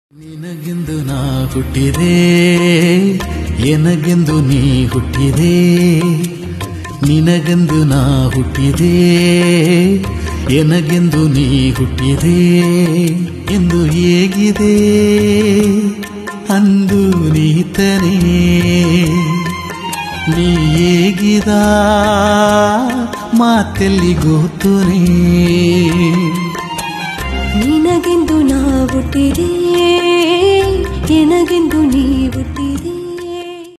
ನಿನಗೆಂದು ನಾ ಹುಟ್ಟಿದೆ ಎನಗೆಂದು ನೀ ಹುಟ್ಟಿದೆ ನಿನಗೆಂದು ನಾ ಹುಟ್ಟಿದೆ ಎನಗೆಂದು ನೀ ಹುಟ್ಟಿದೆ ಎಂದು ಹೇಗಿದೆ ಅಂದು ನೀತನೇ ನೀ ಹೇಗಿದ ಮಾತೆಲ್ಲಿ ಗೊತ್ತುನೇ ನಿನಗೆಂದು ನಾ ಹುಟ್ಟಿದೆ